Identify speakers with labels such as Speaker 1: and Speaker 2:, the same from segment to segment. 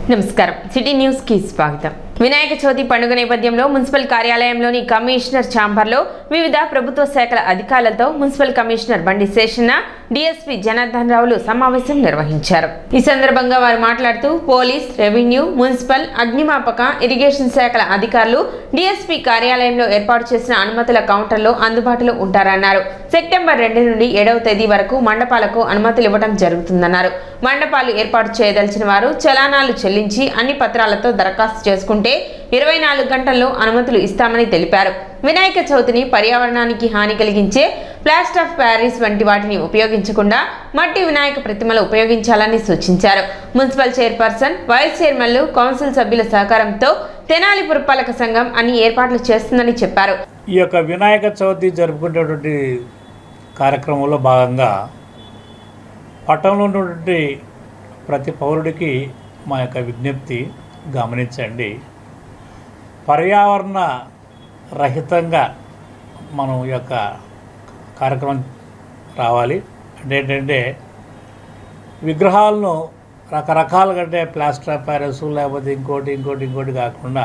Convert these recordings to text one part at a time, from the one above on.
Speaker 1: నమస్కారం city news కి స్వాగతం వినాయక చవితి పండుగ నేపథ్యంలో మున్సిపల్ కార్యాలయంలోని కమిషనర్ ఛాంబర్లో వివిధ ప్రభుత్వ శాఖల అధికారులతో మున్సిపల్ కమిషనర్ బండి శేషన్న డిఎస్పీ జనార్దన్ రావులు సమావేశం నిర్వహించారు ఈ సందర్భంగా వారు మాట్లాడుతూ పోలీస్ రెవెన్యూ మున్సిపల్ అగ్నిమాపక ఇరిగేషన్ శాఖల అధికారులు డిఎస్పీ కార్యాలయంలో ఏర్పాటు చేసిన అనుమతుల కౌంటర్లో అందుబాటులో ఉంటారన్నారు సెప్టెంబర్ రెండు నుండి ఏడవ తేదీ వరకు మండపాలకు అనుమతులు ఇవ్వడం జరుగుతుందన్నారు మండపాలు ఏర్పాటు చేయదలిచిన వారు చలానాలు చెల్లించి అన్ని పత్రాలతో దరఖాస్తు చేసుకుంటే ఇరవై నాలుగు గంటల్లో అనుమతులు ఇస్తామని తెలిపారు వినాయక చవితిని పర్యావరణానికి హాని కలిగించే ప్లాస్టర్ ఆఫ్ ప్యారిస్ వంటి వాటిని ఉపయోగించకుండా మట్టి వినాయక ప్రతిమలు ఉపయోగించాలని సూచించారు మున్సిపల్ చైర్పర్సన్ వైస్ చైర్మన్లు కౌన్సిల్ సభ్యుల సహకారంతో తెనాలి పురపాలక సంఘం అన్ని ఏర్పాట్లు చేస్తుందని చెప్పారు
Speaker 2: ఈ యొక్క వినాయక చవితి జరుపుకునేటువంటి కార్యక్రమంలో భాగంగా పట్టణంలో ఉన్నటువంటి ప్రతి పౌరుడికి మా యొక్క విజ్ఞప్తి గమనించండి పర్యావరణ రహితంగా మనం ఈ యొక్క కార్యక్రమం రావాలి అంటే ఏంటంటే విగ్రహాలను రకరకాలుగా అంటే ప్లాస్టర్ ఆఫ్ ప్యారస్ లేకపోతే ఇంకోటి ఇంకోటి ఇంకోటి కాకుండా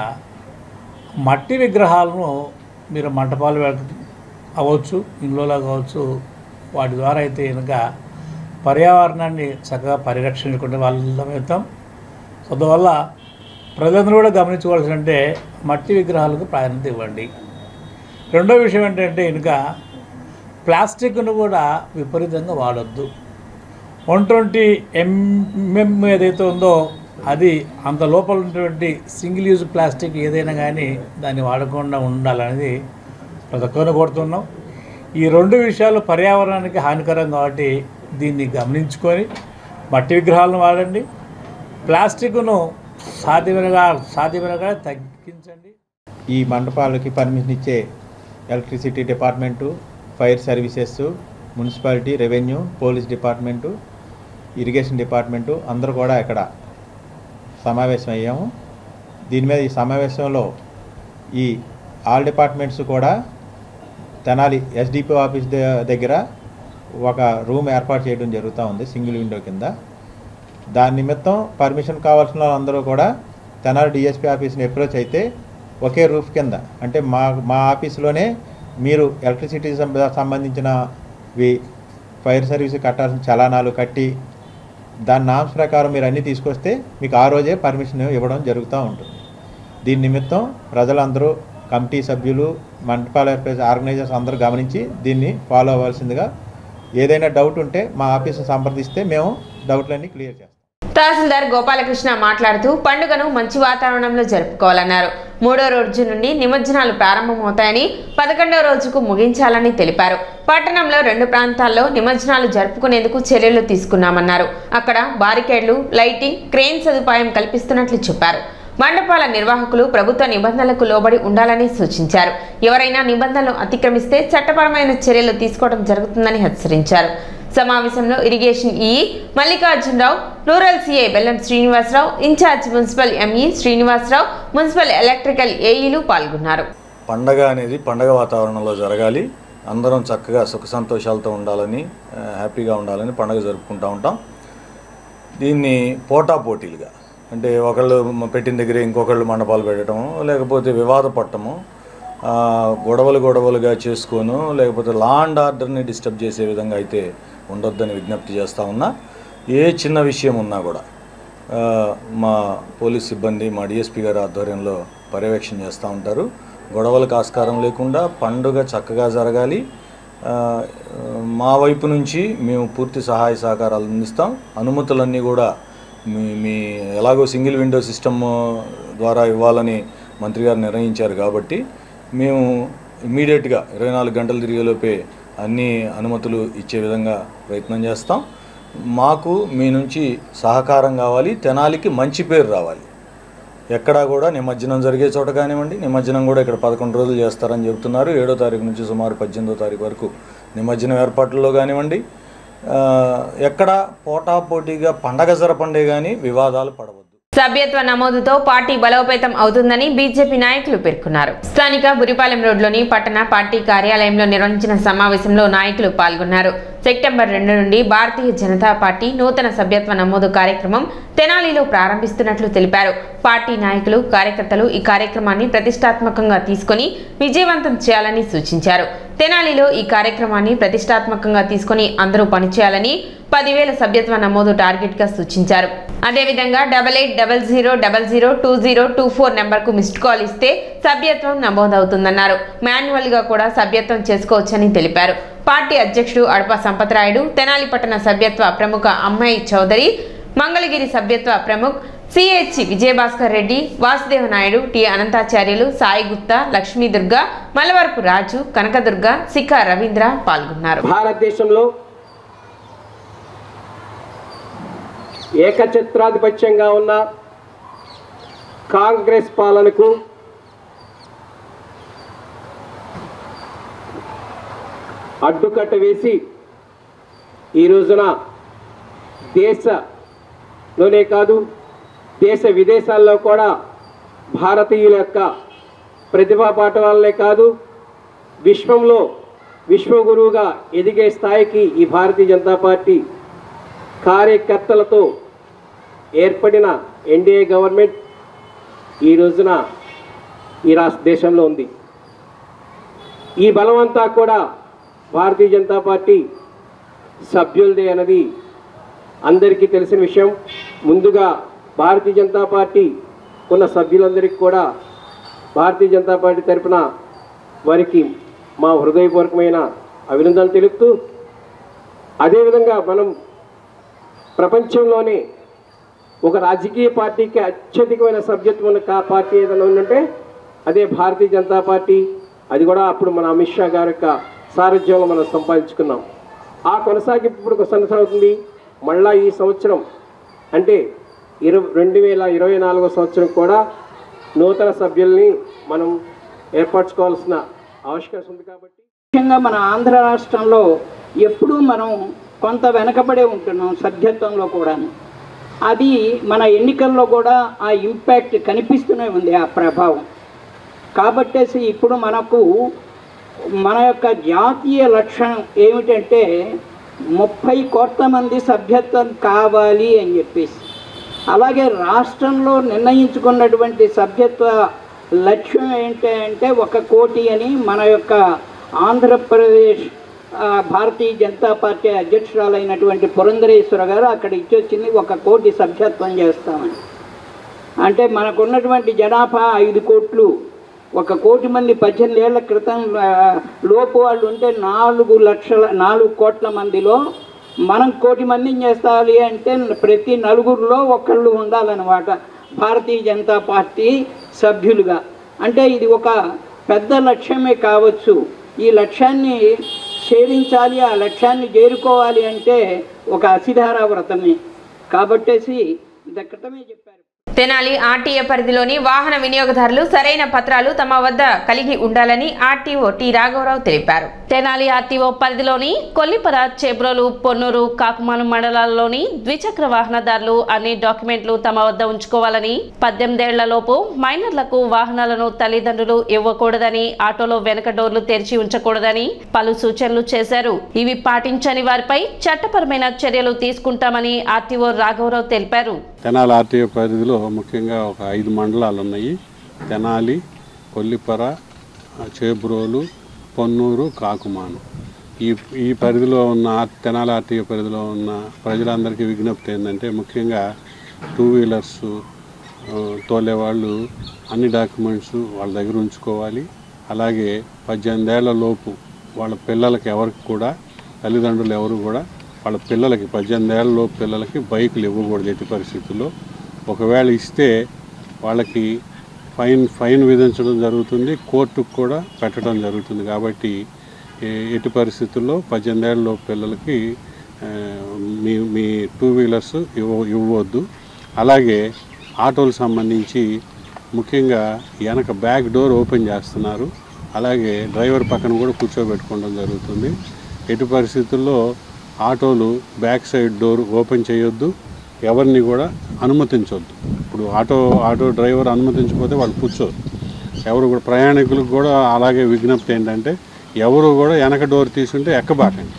Speaker 2: మట్టి విగ్రహాలను మీరు మంటపాలు పెడ- అవ్వచ్చు ఇండ్లలో కావచ్చు వాటి ద్వారా అయితే కనుక పర్యావరణాన్ని చక్కగా పరిరక్షించుకుంటే వాళ్ళ వెళ్తాం సో అందువల్ల ప్రజలందరూ కూడా గమనించుకోవాల్సి అంటే మట్టి విగ్రహాలకు ప్రాధాన్యత ఇవ్వండి రెండో విషయం ఏంటంటే ఇంకా ప్లాస్టిక్ను కూడా విపరీతంగా వాడొద్దు వన్ ట్వంటీ ఎంఎం ఏదైతే ఉందో అది అంత లోపల ఉన్నటువంటి సింగిల్ యూజ్ ప్లాస్టిక్ ఏదైనా కానీ దాన్ని వాడకుండా ఉండాలనేది ప్రతి ఒక్కరిని కోరుతున్నాం ఈ రెండు విషయాలు పర్యావరణానికి హానికరం కాబట్టి దీన్ని గమనించుకొని మట్టి విగ్రహాలను వాడండి ప్లాస్టిక్ను సాధ్యమైనగా సాధ్యమైనగా తగ్గించండి
Speaker 3: ఈ మండపాలకి పర్మిషన్ ఇచ్చే electricity department fire services municipality revenue police department irrigation department అందరూ కూడా ఇక్కడ సమావేశం అయ్యాము దీని మీద ఈ సమావేశంలో ఈ ఆల్ డిపార్ట్మెంట్స్ కూడా తెనాలి ఎస్డిపి ఆఫీస్ ద- దగ్గర ఒక రూమ్ ఏర్పాటు చేయడం జరుగుతూ ఉంది సింగిల్ విండో కింద దాని నిమిత్తం పర్మిషన్ కావాల్సిన వాళ్ళందరూ కూడా తెనాలి డిఎస్పీ ఆఫీస్ని అప్రోచ్ అయితే ఒకే రూఫ్ కింద అంటే మా మా ఆఫీస్లోనే మీరు ఎలక్ట్రిసిటీ సంబ- సంబంధించిన వి ఫైర్ సర్వీస్ కట్టాల్సిన చలానాలు కట్టి దాని నామ్స్ ప్రకారం మీరు అన్నీ తీసుకొస్తే మీకు ఆ రోజే పర్మిషన్ ఇవ్వడం జరుగుతూ ఉంటుంది దీని నిమిత్తం ప్రజలందరూ కమిటీ సభ్యులు మండపాల ఆర్గనైజర్స్ అందరూ గమనించి దీన్ని ఫాలో అవ్వాల్సిందిగా ఏదైనా డౌట్ ఉంటే మా ఆఫీస్ని సంప్రదిస్తే మేము డౌట్లన్నీ క్లియర్ చేస్తాం
Speaker 1: తహసీల్దార్ గోపాలకృష్ణ మాట్లాడుతూ పండుగను మంచి వాతావరణంలో జరుపుకోవాలన్నారు మూడో రోజు నుండి నిమజ్జనాలు ప్రారంభమవుతాయని పదకొండో రోజుకు ముగించాలని తెలిపారు పట్టణంలో రెండు ప్రాంతాల్లో నిమజ్జనాలు జరుపుకునేందుకు చర్యలు తీసుకున్నామన్నారు అక్కడ బారికేడ్లు లైటింగ్ క్రేన్ సదుపాయం కల్పిస్తున్నట్లు చెప్పారు మండపాల నిర్వాహకులు ప్రభుత్వ నిబంధనలకు లోబడి ఉండాలని సూచించారు ఎవరైనా నిబంధనలు అతిక్రమిస్తే చట్టపరమైన చర్యలు తీసుకోవడం జరుగుతుందని హెచ్చరించారు సమావేశంలో ఇరిగేషన్ ఈ Mallikarjunarao rural CI Bellam Srinivasarao incharge municipal ME Srinivasarao municipal electrical ఏఈలు పాల్గొన్నారు
Speaker 4: పండగ అనేది పండగ వాతావరణంలో జరగాలి అందరం చక్కగా సుఖ సంతోషాలతో ఉండాలని ఆ, హ్యాపీగా ఉండాలని పండగ జరుపుకుంటూ ఉంటాం దీన్ని పోటా పోటీలుగా అంటే ఒకళ్ళు మ- పెట్టిన దగ్గరే ఇంకొకళ్ళు మండపాలు పెట్టడం లేకపోతే వివాద పట్టము ఆ, గొడవలు గొడవలుగా చేసుకోను లేకపోతే లా అండ్ ఆర్డర్ని డిస్టర్బ్ చేసే విధంగా అయితే ఉండొద్దని విజ్ఞప్తి చేస్తూ ఉన్నా ఏ చిన్న విషయం ఉన్నా కూడా ఆ, మా పోలీస్ సిబ్బంది మా డిఎస్పీ గారి ఆధ్వర్యంలో పర్యవేక్షణ చేస్తూ ఉంటారు గొడవలకు ఆస్కారం లేకుండా పండుగ చక్కగా జరగాలి ఆ, మా వైపు నుంచి మేము పూర్తి సహాయ సహకారాలు అందిస్తాం అనుమతులన్నీ కూడా మీ మీ ఎలాగో సింగిల్ విండో సిస్టమ్ ద్వారా ఇవ్వాలని మంత్రి గారు నిర్ణయించారు కాబట్టి మేము ఇమీడియట్గా ఇరవై నాలుగు గంటలు తిరిగేలోపే అన్ని అనుమతులు ఇచ్చే విధంగా ప్రయత్నం చేస్తాం మాకు మీ నుంచి సహకారం కావాలి తెనాలికి మంచి పేరు రావాలి ఎక్కడా కూడా నిమజ్జనం జరిగే చోట కానివ్వండి నిమజ్జనం కూడా ఇక్కడ పదకొండు రోజులు చేస్తారని చెబుతున్నారు ఏడో తారీఖు నుంచి సుమారు పద్దెనిమిదో తారీఖు వరకు నిమజ్జనం ఏర్పాట్లలో కానివ్వండి ఆ, ఎక్కడ పోటాపోటీగా పండగ జరపండే కానీ వివాదాలు పడవద్దు
Speaker 1: సభ్యత్వ నమోదుతో పార్టీ బలోపేతం అవుతుందని బీజేపీ నాయకులు పేర్కొన్నారు స్థానిక బురిపాలెం రోడ్లోని పట్టణ పార్టీ కార్యాలయంలో నిర్వహించిన సమావేశంలో నాయకులు పాల్గొన్నారు సెప్టెంబర్ రెండు నుండి భారతీయ జనతా పార్టీ నూతన సభ్యత్వ నమోదు కార్యక్రమం తెనాలిలో ప్రారంభిస్తున్నట్లు తెలిపారు పార్టీ నాయకులు కార్యకర్తలు ఈ కార్యక్రమాన్ని ప్రతిష్టాత్మకంగా తీసుకొని విజయవంతం చేయాలని సూచించారు తెనాలిలో ఈ కార్యక్రమాన్ని ప్రతిష్టాత్మకంగా తీసుకొని అందరూ పనిచేయాలని పదివేల సభ్యత్వ నమోదు టార్గెట్ గా సూచించారు అదేవిధంగా double eight double zero double zero two zero two four నెంబర్కు మిస్డ్ కాల్ ఇస్తే సభ్యత్వం నమోదవుతుందన్నారు మాన్యువల్ గా కూడా సభ్యత్వం చేసుకోవచ్చని తెలిపారు పార్టీ అధ్యక్షుడు అడప సంపతరాయుడు తెనాలి పట్టణ సభ్యత్వ ప్రముఖ అమ్మాయి చౌదరి మంగళగిరి సభ్యత్వ ప్రముఖ్ సిహెచ్ విజయభాస్కర్ రెడ్డి వాసుదేవ నాయుడు టి అనంతాచార్యులు సాయి గుప్తా లక్ష్మీ దుర్గా మలవరపు రాజు కనకదుర్గ శిఖా రవీంద్ర పాల్గొన్నారు
Speaker 5: భారతదేశంలో ఏకఛత్రాధిపత్యంగా ఉన్న కాంగ్రెస్ పాలనకు అడ్డుకట్ట వేసి ఈ రోజున దేశలోనే కాదు దేశ విదేశాల్లో కూడా భారతీయుల యొక్క ప్రతిభా పాఠవాలనే కాదు విశ్వంలో విశ్వగురువుగా ఎదిగే స్థాయికి ఈ భారతీయ జనతా పార్టీ కార్యకర్తలతో ఏర్పడిన ఎన్డీఏ గవర్నమెంట్ ఈ రోజున ఈ రాష్ట్ర దేశంలో ఉంది ఈ బలమంతా కూడా భారతీయ జనతా పార్టీ సభ్యులదే అన్నది అందరికీ తెలిసిన విషయం ముందుగా భారతీయ జనతా పార్టీ ఉన్న సభ్యులందరికీ కూడా భారతీయ జనతా పార్టీ తరపున వారికి మా హృదయపూర్వకమైన అభినందనలు తెలుపుతూ అదేవిధంగా మనం ప్రపంచంలోనే ఒక రాజకీయ పార్టీకి అత్యధికమైన సభ్యత్వం ఉన్న కా పార్టీ ఏదైనా ఉందంటే అదే భారతీయ జనతా పార్టీ అది కూడా అప్పుడు మన అమిత్ షా గారి యొక్క సారథ్యంలో మనం సంపాదించుకున్నాం ఆ కొనసాగింపు ఇప్పుడు కొనసాగుతుంది మళ్ళా ఈ సంవత్సరం అంటే ఇరవై రెండు వేల ఇరవై నాలుగో సంవత్సరం కూడా నూతన సభ్యుల్ని మనం ఏర్పరచుకోవాల్సిన ఆవశ్యకత ఉంది కాబట్టి
Speaker 6: ముఖ్యంగా మన ఆంధ్ర రాష్ట్రంలో ఎప్పుడూ మనం కొంత వెనకబడే ఉంటున్నాం సభ్యత్వంలో కూడా అది మన ఎన్నికల్లో కూడా ఆ ఇంపాక్ట్ కనిపిస్తూనే ఉంది ఆ ప్రభావం కాబట్టేసి ఇప్పుడు మనకు మన యొక్క జాతీయ లక్ష్యం ఏమిటంటే ముప్పై కోట్ల మంది సభ్యత్వం కావాలి అని చెప్పేసి అలాగే రాష్ట్రంలో నిర్ణయించుకున్నటువంటి సభ్యత్వ లక్ష్యం ఏంటి అంటే ఒక కోటి అని మన యొక్క ఆంధ్రప్రదేశ్ ఆ, భారతీయ జనతా పార్టీ అధ్యక్షురాలైనటువంటి పురంధరేశ్వర గారు అక్కడ ఇచ్చొచ్చింది ఒక కోటి సభ్యత్వం చేస్తామని అంటే మనకున్నటువంటి జనాభా ఐదు కోట్లు ఒక కోటి మంది పద్దెనిమిది ఏళ్ల క్రితం ఆ, లోపు వాళ్ళు ఉంటే నాలుగు లక్షల నాలుగు కోట్ల మందిలో మనం కోటి మందిని చేస్తాలి అంటే ప్రతి నలుగురిలో ఒకళ్ళు ఉండాలన్నమాట భారతీయ జనతా పార్టీ సభ్యులుగా అంటే ఇది ఒక పెద్ద లక్ష్యమే కావచ్చు ఈ లక్ష్యాన్ని ఛేదించాలి ఆ లక్ష్యాన్ని చేరుకోవాలి అంటే ఒక అసిధార వ్రతమే కాబట్టేసి ఇంత క్రితమే చెప్పారు
Speaker 1: తెనాలి ఆర్టీఏ పరిధిలోని వాహన వినియోగదారులు సరైన పత్రాలు తమ వద్ద కలిగి ఉండాలని ఆర్టీఓ టి రాఘవరావు తెలిపారు
Speaker 7: తెనాలి ఆర్టీఓ పరిధిలోని కొల్లిపర చేబ్రోలు పొన్నూరు కాకుమాను మండలాల్లోని ద్విచక్ర వాహనదారులు అన్ని డాక్యుమెంట్లు తమ వద్ద ఉంచుకోవాలని పద్దెనిమిదేళ్లలోపు మైనర్లకు వాహనాలను తల్లిదండ్రులు ఇవ్వకూడదని ఆటోలో వెనక డోర్లు తెరిచి ఉంచకూడదని పలు సూచనలు చేశారు ఇవి పాటించని వారిపై చట్టపరమైన చర్యలు తీసుకుంటామని ఆర్టీఓ రాఘవరావు తెలిపారు
Speaker 8: తెనాలి ఆర్టీఓ పరిధిలో ముఖ్యంగా ఒక ఐదు మండలాలు ఉన్నాయి తెనాలి కొల్లిపర చేబ్రోలు పొన్నూరు కాకుమాను ఈ ఈ పరిధిలో ఉన్న ఆర్- తెనాలి ఆర్టీఓ పరిధిలో ఉన్న ప్రజలందరికీ విజ్ఞప్తి ఏంటంటే ముఖ్యంగా టూ వీలర్స్ ఆ, తోలేవాళ్ళు అన్ని డాక్యుమెంట్స్ వాళ్ళ దగ్గర ఉంచుకోవాలి అలాగే పద్దెనిమిదేళ్ల లోపు వాళ్ళ పిల్లలకి ఎవరికి కూడా తల్లిదండ్రులు ఎవరు కూడా వాళ్ళ పిల్లలకి పద్దెనిమిది ఏళ్ళ లోపు పిల్లలకి బైకులు ఇవ్వకూడదు ఎట్టి పరిస్థితుల్లో ఒకవేళ ఇస్తే వాళ్ళకి ఫైన్ ఫైన్ విధించడం జరుగుతుంది కోర్టుకు కూడా పెట్టడం జరుగుతుంది కాబట్టి ఏ- ఎట్టి పరిస్థితుల్లో పద్దెనిమిది ఏళ్ళ లోపు పిల్లలకి ఆ, మీ మీ టూ వీలర్స్ ఇవ్వ ఇవ్వవద్దు అలాగే ఆటోలకు సంబంధించి ముఖ్యంగా వెనక బ్యాక్ డోర్ ఓపెన్ చేస్తున్నారు అలాగే డ్రైవర్ పక్కన కూడా కూర్చోబెట్టుకోవడం జరుగుతుంది ఎటు పరిస్థితుల్లో ఆటోలు బ్యాక్ సైడ్ డోర్ ఓపెన్ చేయొద్దు ఎవరిని కూడా అనుమతించవద్దు ఇప్పుడు ఆటో ఆటో డ్రైవర్ అనుమతించకపోతే వాళ్ళు కూర్చోరు ఎవరు కూడా ప్రయాణికులకు కూడా అలాగే విజ్ఞప్తి ఏంటంటే ఎవరు కూడా వెనక డోర్ తీసుంటే ఎక్కబాకండి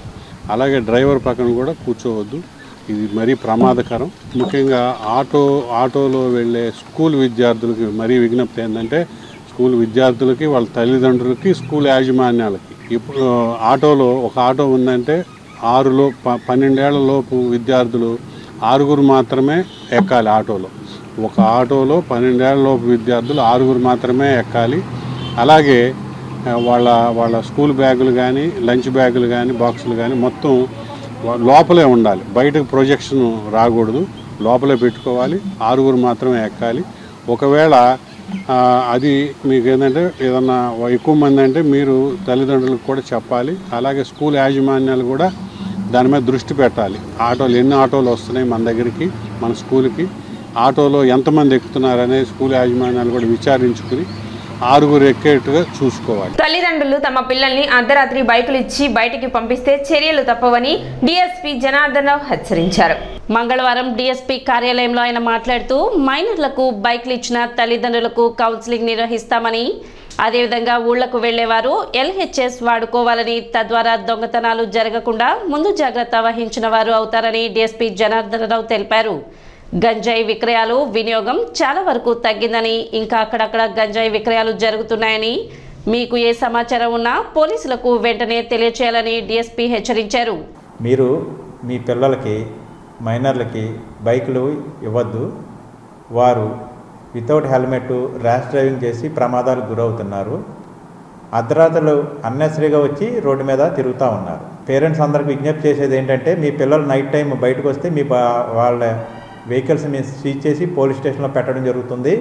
Speaker 8: అలాగే డ్రైవర్ పక్కన కూడా కూర్చోవద్దు ఇది మరీ ప్రమాదకరం ముఖ్యంగా ఆటో ఆటోలో వెళ్ళే స్కూల్ విద్యార్థులకి మరీ విజ్ఞప్తి ఏంటంటే స్కూల్ విద్యార్థులకి వాళ్ళ తల్లిదండ్రులకి స్కూల్ యాజమాన్యాలకి ఇప్పుడు ఆటోలో ఒక ఆటో ఉందంటే ఆరులో ప పన్నెండేళ్ల లోపు విద్యార్థులు ఆరుగురు మాత్రమే ఎక్కాలి ఆటోలో ఒక ఆటోలో పన్నెండేళ్ల లోపు విద్యార్థులు ఆరుగురు మాత్రమే ఎక్కాలి అలాగే ఆ, వాళ్ళ వాళ్ళ స్కూల్ బ్యాగులు కానీ లంచ్ బ్యాగులు కానీ బాక్సులు కానీ మొత్తం వా- లోపలే ఉండాలి బయటకు ప్రొజెక్షన్ రాకూడదు లోపలే పెట్టుకోవాలి ఆరుగురు మాత్రమే ఎక్కాలి ఒకవేళ ఆ, అది మీకు ఏంటంటే ఏదన్నా ఎక్కువ మంది అంటే మీరు తల్లిదండ్రులకు కూడా చెప్పాలి అలాగే స్కూల్ యాజమాన్యాలు కూడా దాని మీద దృష్టి పెట్టాలి ఆటోలు ఎన్ని ఆటోలు వస్తున్నాయి మన దగ్గరికి మన స్కూల్కి ఆటోలో ఎంతమంది ఎక్కుతున్నారు అనేది స్కూల్ యాజమాన్యాలు కూడా విచారించుకుని ఆరుగురు ఎక్కేట్టుగా చూసుకోవాలి
Speaker 1: తల్లిదండ్రులు తమ పిల్లల్ని అర్ధరాత్రి బైకులు ఇచ్చి బయటికి పంపిస్తే చర్యలు తప్పవని డీఎస్పీ జనార్దన్ రావు హెచ్చరించారు
Speaker 7: మంగళవారం డీఎస్పీ కార్యాలయంలో ఆయన మాట్లాడుతూ మైనర్లకు బైక్లు ఇచ్చిన తల్లిదండ్రులకు కౌన్సిలింగ్ నిర్వహిస్తామని అదేవిధంగా ఊళ్లకు వెళ్లేవారు ఎల్హెచ్ఎస్ వాడుకోవాలని తద్వారా దొంగతనాలు జరగకుండా ముందు జాగ్రత్త వహించిన వారు అవుతారని డీఎస్పీ జనార్దన్ రావు తెలిపారు గంజాయి విక్రయాలు వినియోగం చాలా వరకు తగ్గిందని ఇంకా అక్కడక్కడ గంజాయి విక్రయాలు జరుగుతున్నాయని మీకు ఏ సమాచారం ఉన్నా పోలీసులకు వెంటనే తెలియచేయాలని డీఎస్పీ హెచ్చరించారు
Speaker 3: మీరు మీ పిల్లలకి మైనర్లకి బైకులు ఇవ్వద్దు వారు వితౌట్ హెల్మెట్ ర్యాష్ డ్రైవింగ్ చేసి ప్రమాదాలకు గురవుతున్నారు అర్ధరాత్రులు అన్నెసరీగా వచ్చి రోడ్డు మీద తిరుగుతూ ఉన్నారు పేరెంట్స్ అందరికి విజ్ఞప్తి చేసేది ఏంటంటే మీ పిల్లలు నైట్ టైం బయటకు వస్తే మీ బా- వాళ్ళ వెహికల్స్ మీ సీజ్ చేసి పోలీస్ స్టేషన్లో పెట్టడం జరుగుతుంది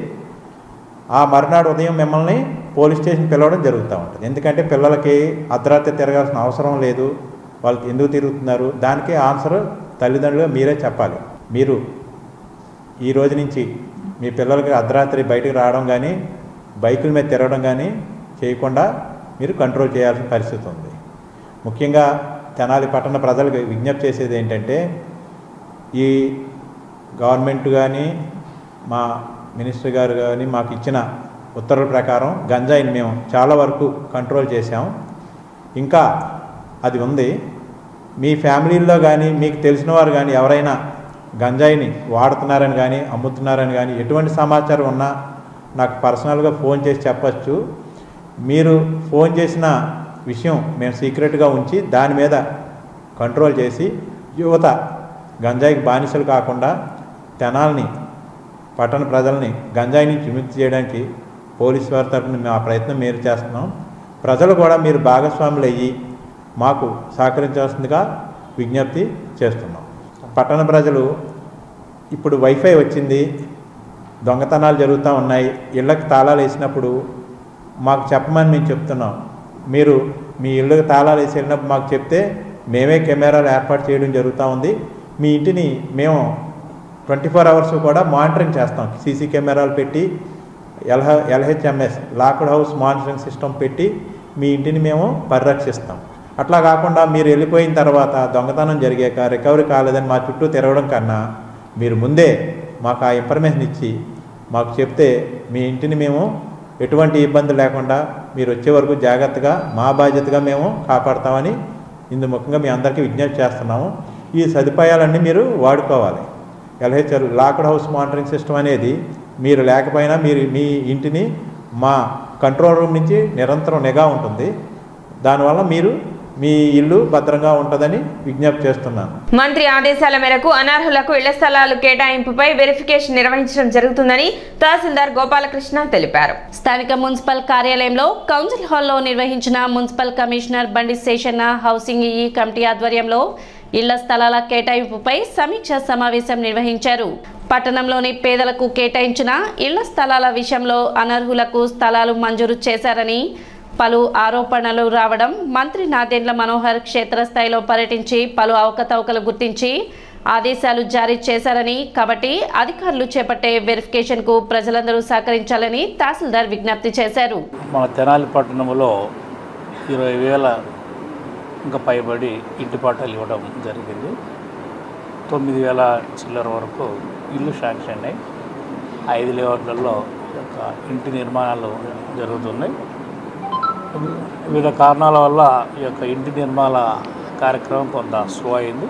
Speaker 3: ఆ మరునాడు ఉదయం మిమ్మల్ని పోలీస్ స్టేషన్ పిలవడం జరుగుతూ ఉంటుంది ఎందుకంటే పిల్లలకి అర్ధరాత్రి తిరగాల్సిన అవసరం లేదు వాళ్ళు ఎందుకు తిరుగుతున్నారు దానికి ఆన్సర్ తల్లిదండ్రులు మీరే చెప్పాలి మీరు ఈ రోజు నుంచి మీ పిల్లలకి అర్ధరాత్రి బయటకు రావడం కానీ బైకుల మీద తిరగడం కానీ చేయకుండా మీరు కంట్రోల్ చేయాల్సిన పరిస్థితి ఉంది ముఖ్యంగా తెనాలి పట్టణ ప్రజలకు విజ్ఞప్తి చేసేది ఏంటంటే ఈ గవర్నమెంట్ కానీ మా మినిస్టర్ గారు కానీ మాకు ఇచ్చిన ఉత్తర్వుల ప్రకారం గంజాయిని మేము చాలా వరకు కంట్రోల్ చేశాం ఇంకా అది ఉంది మీ ఫ్యామిలీల్లో కానీ మీకు తెలిసిన వారు కానీ ఎవరైనా గంజాయిని వాడుతున్నారని కానీ అమ్ముతున్నారని కానీ ఎటువంటి సమాచారం ఉన్నా నాకు పర్సనల్గా ఫోన్ చేసి చెప్పచ్చు మీరు ఫోన్ చేసిన విషయం మేము సీక్రెట్గా ఉంచి దాని మీద కంట్రోల్ చేసి యువత గంజాయికి బానిసలు కాకుండా తెనాల్ని పట్టణ ప్రజల్ని గంజాయి నుంచి విముక్తి చేయడానికి పోలీస్ వారి తరఫున మేము ఆ ప్రయత్నం మీరు చేస్తున్నాం ప్రజలు కూడా మీరు భాగస్వాములు అయ్యి మాకు సహకరించాల్సిందిగా విజ్ఞప్తి చేస్తున్నాం పట్టణ ప్రజలు ఇప్పుడు వైఫై వచ్చింది దొంగతనాలు జరుగుతూ ఉన్నాయి ఇళ్ళకి తాళాలు వేసినప్పుడు మాకు చెప్పమని మేము చెప్తున్నాం మీరు మీ ఇళ్ళకి తాళాలు వేసి వెళ్ళినప్పుడు మాకు చెప్తే మేమే కెమెరాలు ఏర్పాటు చేయడం జరుగుతూ ఉంది మీ ఇంటిని మేము ట్వంటీ ఫోర్ అవర్స్ కూడా మానిటరింగ్ చేస్తాం సీసీ కెమెరాలు పెట్టి ఎల్హ LHMS locked house monitoring system పెట్టి మీ ఇంటిని మేము పరిరక్షిస్తాం అట్లా కాకుండా మీరు వెళ్ళిపోయిన తర్వాత దొంగతనం జరిగాక రికవరీ కాలేదని మా చుట్టూ తిరగడం కన్నా మీరు ముందే మాకు ఆ ఇన్ఫర్మేషన్ ఇచ్చి మాకు చెప్తే మీ ఇంటిని మేము ఎటువంటి ఇబ్బంది లేకుండా మీరు వచ్చే వరకు జాగ్రత్తగా మా బాధ్యతగా మేము కాపాడతామని ఇందు ముఖ్యంగా మీ అందరికీ విజ్ఞప్తి చేస్తున్నాము ఈ సదుపాయాలన్నీ మీరు వాడుకోవాలి LHR locked house monitoring system అనేది మీరు లేకపోయినా మీరు మీ ఇంటిని మా కంట్రోల్ రూమ్ నుంచి నిరంతరం నిఘా ఉంటుంది దానివల్ల మీరు మీ ఇల్లు భద్రంగా ఉంటుందని విజ్ఞప్తి చేస్తున్నాను
Speaker 1: మంత్రి ఆదేశాల మేరకు అనర్హులకు ఇళ్ల స్థలాలు కేటాయింపుపై వెరిఫికేషన్ నిర్వహించడం జరుగుతుందని తహసీల్దార్ గోపాలకృష్ణ తెలిపారు
Speaker 7: స్థానిక మున్సిపల్ కార్యాలయంలో కౌన్సిల్ హాల్లో నిర్వహించిన మున్సిపల్ కమిషనర్ బండి శేషన్న హౌసింగ్ ఈ కమిటీ ఆధ్వర్యంలో ఇళ్ల స్థలాల కేటాయింపుపై సమీక్ష సమావేశం నిర్వహించారు పట్టణంలోని పేదలకు కేటాయించిన ఇళ్ల స్థలాల విషయంలో అనర్హులకు స్థలాలు మంజూరు చేశారని పలు ఆరోపణలు రావడం మంత్రి నాదెండ్ల మనోహర్ క్షేత్రస్థాయిలో పర్యటించి పలు అవకతవకలు గుర్తించి ఆదేశాలు జారీ చేశారని కాబట్టి అధికారులు చేపట్టే వెరిఫికేషన్కు ప్రజలందరూ సహకరించాలని తహసీల్దార్ విజ్ఞప్తి చేశారు
Speaker 2: మన తెనాలి పట్టణంలో ఇరవై వేల ఇంకా పైబడి ఇంటి పట్టాలు ఇవ్వడం జరిగింది తొమ్మిది వేల చిల్లర వరకు ఇల్లు శాంక్షన్ అయ్యి ఐదు లేఅవుట్లలో ఈ యొక్క ఇంటి నిర్మాణాలు జరుగుతున్నాయి వివిధ కారణాల వల్ల ఈ యొక్క ఇంటి నిర్మాణ కార్యక్రమం కొంత స్లో అయింది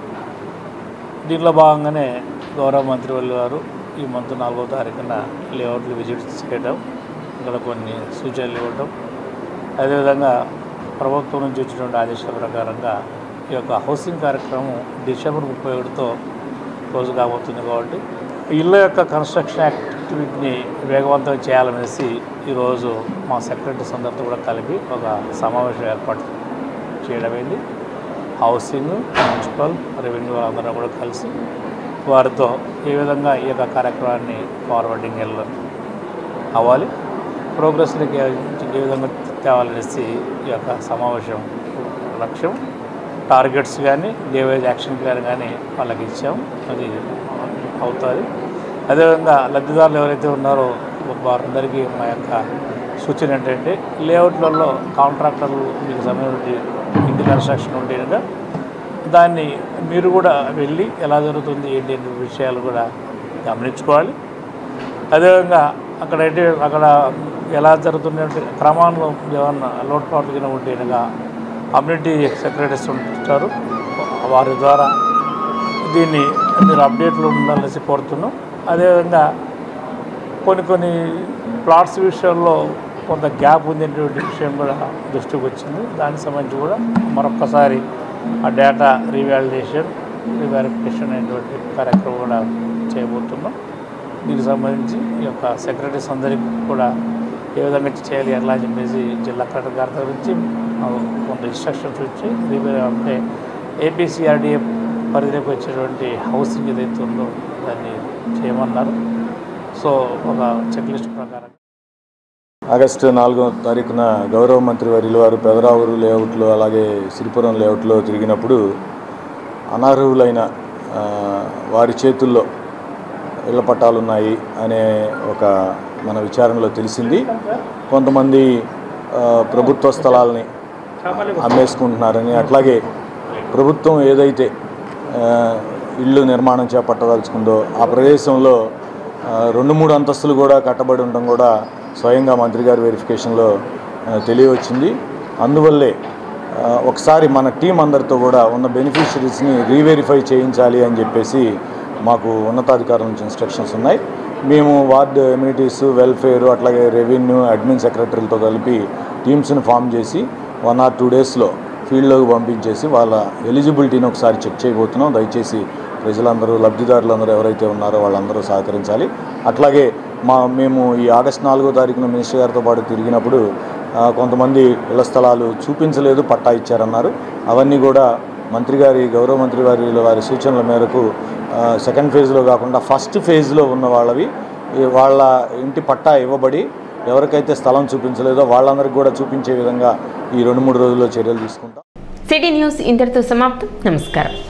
Speaker 2: దీనిలో భాగంగానే గౌరవ మంత్రివర్యులు గారు ఈ మంత్ నాలుగో తారీఖున లేఅవుట్లు విజిట్ చేయడం ఇక్కడ కొన్ని సూచనలు ఇవ్వటం అదేవిధంగా ప్రభుత్వం నుంచి వచ్చినటువంటి ఆదేశాల ప్రకారంగా ఈ యొక్క హౌసింగ్ కార్యక్రమం డిసెంబర్ ముప్పై ఒకటితో క్లోజ్ కాబోతుంది కాబట్టి ఇళ్ళ యొక్క కన్స్ట్రక్షన్ యాక్టివిటీని వేగవంతం చేయాలనేసి ఈరోజు మా సెక్రటరీస్ అందరితో కూడా కలిపి ఒక సమావేశం ఏర్పాటు చేయడమైంది హౌసింగ్ మున్సిపల్ రెవెన్యూ అందరూ కూడా కలిసి వారితో ఏ విధంగా ఈ యొక్క కార్యక్రమాన్ని ఫార్వర్డింగ్ వెళ్ళ అవ్వాలి ప్రోగ్రెస్లోకి ఏ విధంగా తేవాలనేసి ఈ యొక్క సమావేశం లక్ష్యం టార్గెట్స్ కానీ డేవేజ్ యాక్షన్ ప్లాన్ కానీ వాళ్ళకి ఇచ్చాం అది అవుతుంది అదేవిధంగా లబ్ధిదారులు ఎవరైతే ఉన్నారో వారందరికీ మా యొక్క సూచన ఏంటంటే లేఅవుట్లలో కాంట్రాక్టర్లు మీకు సంబంధించి ఇంటి కన్స్ట్రక్షన్ ఉంటే కనుక దాన్ని మీరు కూడా వెళ్ళి ఎలా జరుగుతుంది ఏంటి అనే విషయాలు కూడా గమనించుకోవాలి అదేవిధంగా అక్కడైతే అక్కడ ఎలా జరుగుతున్నట్టు క్రమాల్లో ఏమన్నా లోటుపాట్లు కింద ఉంటే కనుక కమ్యూనిటీ సెక్రటరీస్ ఉంటారు వారి ద్వారా దీన్ని మీరు అప్డేట్లు ఉండాలనేసి కోరుతున్నాం అదేవిధంగా కొన్ని కొన్ని ప్లాట్స్ విషయంలో కొంత గ్యాప్ ఉంది అనేటువంటి విషయం కూడా దృష్టికి వచ్చింది దానికి సంబంధించి కూడా మరొక్కసారి ఆ డేటా రీవాలిడేషన్ రీవారిఫికేషన్ అనేటువంటి కార్యక్రమం కూడా చేయబోతున్నాం దీనికి సంబంధించి ఈ యొక్క సెక్రటరీస్ అందరికీ కూడా ఏ విధంగా చేయాలి ఎలా అని చెప్పేసి జిల్లా కలెక్టర్ గారి దగ్గర నుంచి మాకు కొంత ఇన్స్ట్రక్షన్స్ ఇచ్చి రివే అంటే ఏపీసీఆర్డీఏ పరిధిలోకి వచ్చేటువంటి హౌసింగ్ ఏదైతే ఉందో దాన్ని చేయమన్నారు సో ఒక చెక్ లిస్ట్ ప్రకారం
Speaker 4: ఆగస్టు నాలుగో తారీఖున గౌరవ మంత్రి వర్యులు వారు పెదరావూరు లేఅవుట్లో అలాగే సిరిపురం లేఅవుట్లో తిరిగినప్పుడు అనర్హులైన ఆ, వారి చేతుల్లో ఇళ్ల పట్టాలు ఉన్నాయి అనే ఒక మన విచారణలో తెలిసింది కొంతమంది ఆ, ప్రభుత్వ స్థలాలని అమ్మేసుకుంటున్నారని అట్లాగే ప్రభుత్వం ఏదైతే ఆ, ఇళ్ళు నిర్మాణం చేపట్టదలుచుకుందో ఆ ప్రదేశంలో ఆ, రెండు మూడు అంతస్తులు కూడా కట్టబడి ఉండడం కూడా స్వయంగా మంత్రి గారి వెరిఫికేషన్లో ఆ, తెలియవచ్చింది అందువల్లే ఆ, ఒకసారి మన టీం అందరితో కూడా ఉన్న బెనిఫిషరీస్ని రీవెరిఫై చేయించాలి అని చెప్పేసి మాకు ఉన్నతాధికారుల నుంచి ఇన్స్ట్రక్షన్స్ ఉన్నాయి మేము వార్డు ఎమ్యూనిటీస్ వెల్ఫేర్ అట్లాగే రెవెన్యూ అడ్మిన్ సెక్రటరీలతో కలిపి టీమ్స్ని ఫామ్ చేసి వన్ ఆర్ టూ డేస్లో ఫీల్డ్లోకి పంపించేసి వాళ్ళ ఎలిజిబిలిటీని ఒకసారి చెక్ చేయబోతున్నాం దయచేసి ప్రజలందరూ లబ్ధిదారులందరూ ఎవరైతే ఉన్నారో వాళ్ళందరూ సహకరించాలి అట్లాగే మా మేము ఈ ఆగస్ట్ నాలుగో తారీఖున మినిస్టర్ గారితో పాటు తిరిగినప్పుడు ఆ, కొంతమంది ఇళ్ల స్థలాలు చూపించలేదు పట్టా ఇచ్చారన్నారు అవన్నీ కూడా మంత్రి గారి గౌరవ మంత్రి వారి వారి సూచనల మేరకు ఆ, సెకండ్ ఫేజ్లో కాకుండా ఫస్ట్ ఫేజ్లో ఉన్న వాళ్ళవి ఈ వాళ్ళ ఇంటి పట్టా ఇవ్వబడి ఎవరికైతే స్థలం చూపించలేదో వాళ్ళందరికీ కూడా చూపించే విధంగా ఈ రెండు మూడు రోజుల్లో చర్యలు తీసుకుంటాం
Speaker 1: సిటీ న్యూస్ ఇంతటితో సమాప్తం నమస్కారం